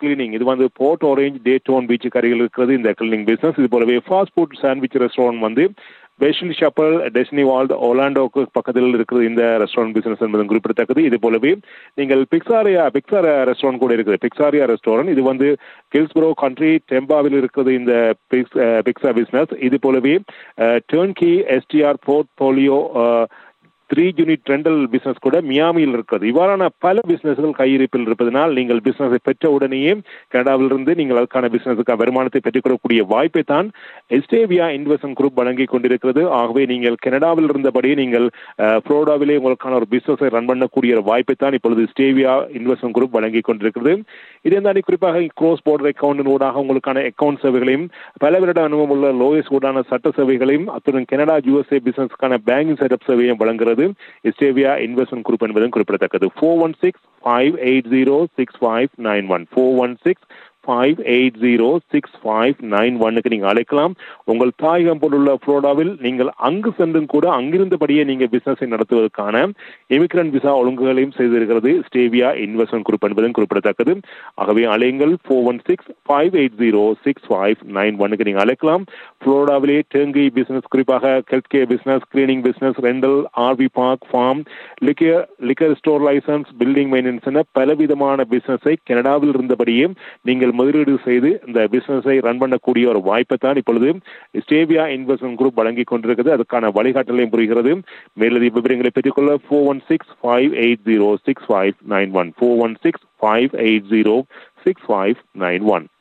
cleaning இது வந்து board orange டே tone பீச்சுக்கு அருகில் இருக்கிறது இந்த கிளீனிங் பிசினஸ் இது போலவே ஃபாஸ்ட் ஃபுட் சாண்ட்விச் ரெஸ்டாரண்ட் வந்து வெஸ்லி ஷப்பல் டெஸ்னி வால்ட் ஒலாண்டோக்கு பக்கத்தில் இருக்கிறது இந்த ரெஸ்டாரண்ட் பிசினஸ் என்பது குறிப்பிடத்தக்கது இது போலவே நீங்கள் பிக்சாரியா பிக்சாரியா ரெஸ்டாரண்ட் கூட இருக்குது பிக்சாரியா ரெஸ்டாரண்ட் இது வந்து கில்ஸ்பரோ கண்ட்ரி டெம்பாவில் இருக்கிறது இந்த பிக்ஸ் பிக்ஸா பிசினஸ் இது போலவே turnkey STR portfolio three unit rental business கூட மியாமியில் இருக்கிறது இவ்வாறான பல பிசினஸ்கள் கையிருப்பில் இருப்பதனால் நீங்கள் பிசினஸை பெற்ற உடனேயே கனடாவிலிருந்து நீங்கள் அதுக்கான பிசினஸுக்கான வருமானத்தை பெற்றுக்கொள்ளக்கூடிய வாய்ப்பை தான் எஸ்டேவியா இன்வெஸ்ட்மெண்ட் குரூப் வழங்கி கொண்டிருக்கிறது ஆகவே நீங்கள் கனடாவில் இருந்தபடி நீங்கள் புரோடாவிலே உங்களுக்கான ஒரு பிசினஸை ரன் பண்ணக்கூடிய ஒரு வாய்ப்பை தான் இப்பொழுது ஸ்டேவியா இன்வெஸ்ட்மெண்ட் குரூப் வழங்கி கொண்டிருக்கிறது இதே தாண்டி குறிப்பாக க்ரோஸ் போர்டர் அக்கௌண்ட் ஊடாக உங்களுக்கான அக்கௌண்ட் சேவைகளையும் பல வருட அனுபவம் உள்ள லோயஸ் ஊடான சட்ட சேவைகளையும் அத்துடன் கனடா யூஎஸ்ஏ பிசினஸ்க்கான பேங்கிங் செட்டப் சேவையும் வழங்குகிறது இஸ்டேவியா இன்வெஸ்ட்மெண்ட் குரூப் என்பதும் குறிப்பிடத்தக்கது four one six five eight zero six five nine one four one six five eight zero six five nine ஒன்னுக்கு நீங்கள் அழைக்கலாம் உங்கள் தாயகம் போலுள்ள புளோடாவில் நீங்கள் அங்கு சென்றும் கூட அங்கிருந்தபடியே நீங்கள் பிசினஸை நடத்துவதற்கான எமிக்ரண்ட் விசா ஒழுங்குகளையும் செய்திருக்கிறது ஸ்டேவியா இன்வெஸ்ட்மெண்ட் குரூப் என்பதும் குறிப்பிடத்தக்கது ஆகவே அலையுங்கள் four one six five eight zero six five nine ஒன்னுக்கு நீங்கள் அழைக்கலாம் புளோடாவிலே டேங்கி பிசினஸ் குறிப்பாக health care business cleaning business rental RV park farm liquor liquor store licence building maintenance என பலவிதமான பிசினஸை கனடாவில் இருந்தபடியே நீங்கள் முதலீடு செய்து இந்த பிசினஸை ரன் பண்ணக்கூடிய ஒரு வாய்ப்பை தான் இப்பொழுது ஸ்டேவியா இன்வெஸ்ட்மெண்ட் குரூப் வழங்கி கொண்டிருக்கிறது அதுக்கான வழிகாட்டலையும் புரிகிறது மேலதிக விவரங்களை பெற்றுக்கொள்ள four one six five eight zero six five nine one four one six five eight zero six five nine one